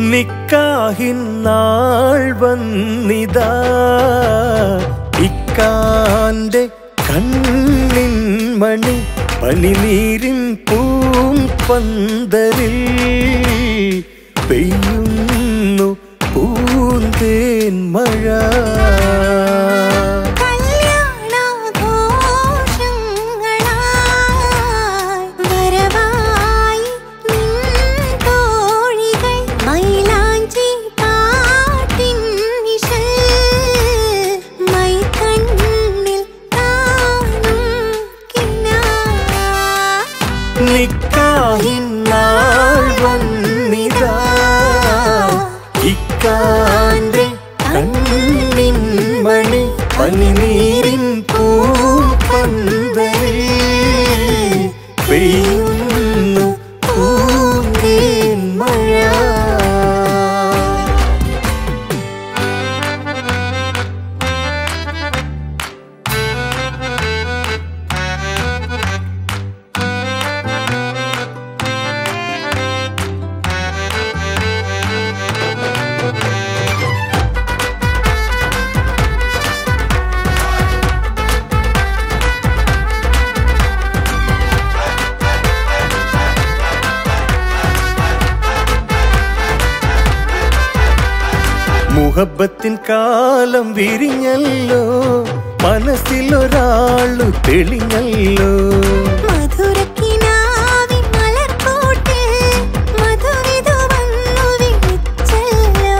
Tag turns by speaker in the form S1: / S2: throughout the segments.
S1: നിക്കാഹിൻ നാൾ വന്നിതാ ഇക്കാന്റെ കണ്ണിൻ മണി പനിനീരിൻ പൂം പന്തലിൽ പെയ്യുന്നു പൂന്തേൻ മഴ
S2: കല്യാണാഘോഷങ്ങളായി വരവായി നിൻ തോഴികൾ മൈലാഞ്ചി പാട്ടിൻ നിഴൽ മൈക്കണ്ണിൽ കാണും കിനാ
S1: നിക്കാഹിൻ നാൾ വന്നിതാ ഇക്കാന്റെ കണ്ണിൻ മണി പനിനീരിൻ പൂപ്പന്തലിൽ പെയ്യുന്നു പൂന്തേൻ മഴ മുഹബത്തിൻ കാലം വിരിഞ്ഞല്ലോ മനസ്സിലൊരാളു തെളിഞ്ഞല്ലോ
S2: മധുരക്കിനാവിൻ മലർക്കൂട്ടിൽ മധുവിധു വന്നു വിളിച്ചല്ലോ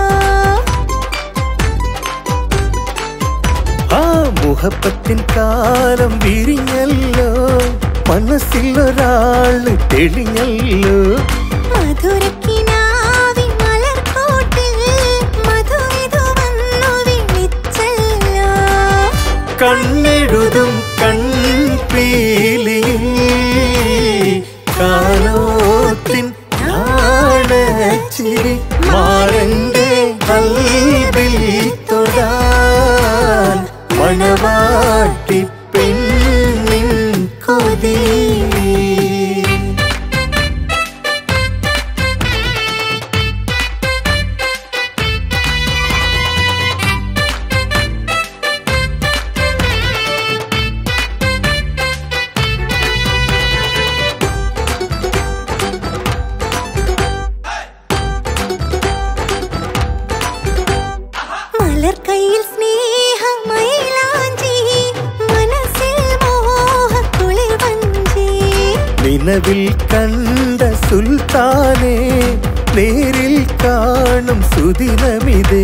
S1: ആ മുഹബത്തിൻ കാലം വിരിഞ്ഞല്ലോ മനസ്സിലൊരാള് തെളിഞ്ഞല്ലോ
S2: മധുരക്കിനാവിൻ മലർക്കൂട്ടിൽ മധുവിധു വന്നു വിളിച്ചല്ലോ
S1: കണ്ണെഴുതും കൺപീലിയിൽ കാലോത്തിൻ നാണച്ചിരി മാറന്റെ കൽവിൽ തൊടാൻ മണവാട്ടി പെണ്ണിൻ കൊതി
S2: മലർക്കൈയിൽ സ്നേഹമൈലാഞ്ചി മനസ്സിൽ മോഹക്കുളിർ വഞ്ചി
S1: നിലവിൽ കണ്ട സുൽത്താനെ നേരിൽ കാണും സുദിനമിതേ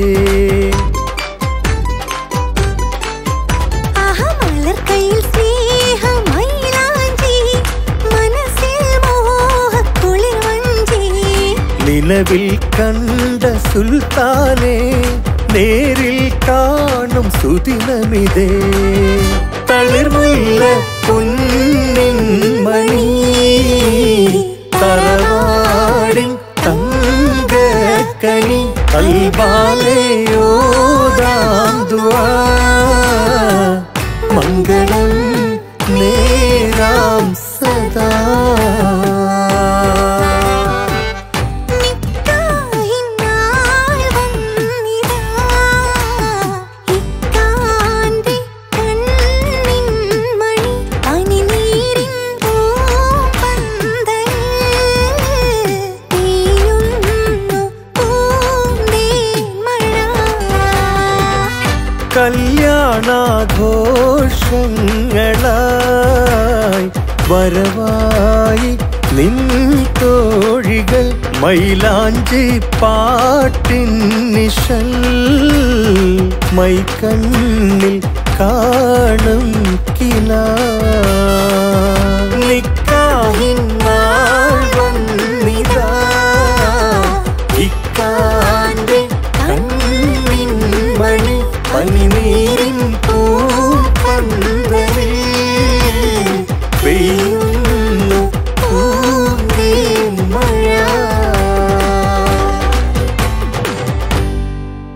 S2: ആഹാ മലർക്കൈയിൽ സ്നേഹമൈലാഞ്ചി മനസ്സിൽ മോഹക്കുളിർ വഞ്ചി
S1: നിലവിൽ കണ്ട സുൽത്താനെ നേരിൽ കാണും സുദിനമിതേ തളിർമുല്ല പൊന്നിൻ മണി തറവാടിൻ തങ്കക്കനി കൽബാലയോദാം ദുആ മംഗളം നേരാം സദാ
S2: നിക്കാഹിനാൾ വന്നിതാ ഇക്കാന്റെ കണ്ണിൻ മണി പനിനീരിൻ പൂപ്പന്തൽ പെയ്യുന്നു പൂന്തേൻ മഴ
S1: കല്യാണാഘോഷങ്ങളായി വരവായി നിൻ തോഴികൾ മൈലാഞ്ചി പാട്ടിൻ നിശൽ മൈക്കണ്ണിൽ കാണും കില നിക്ക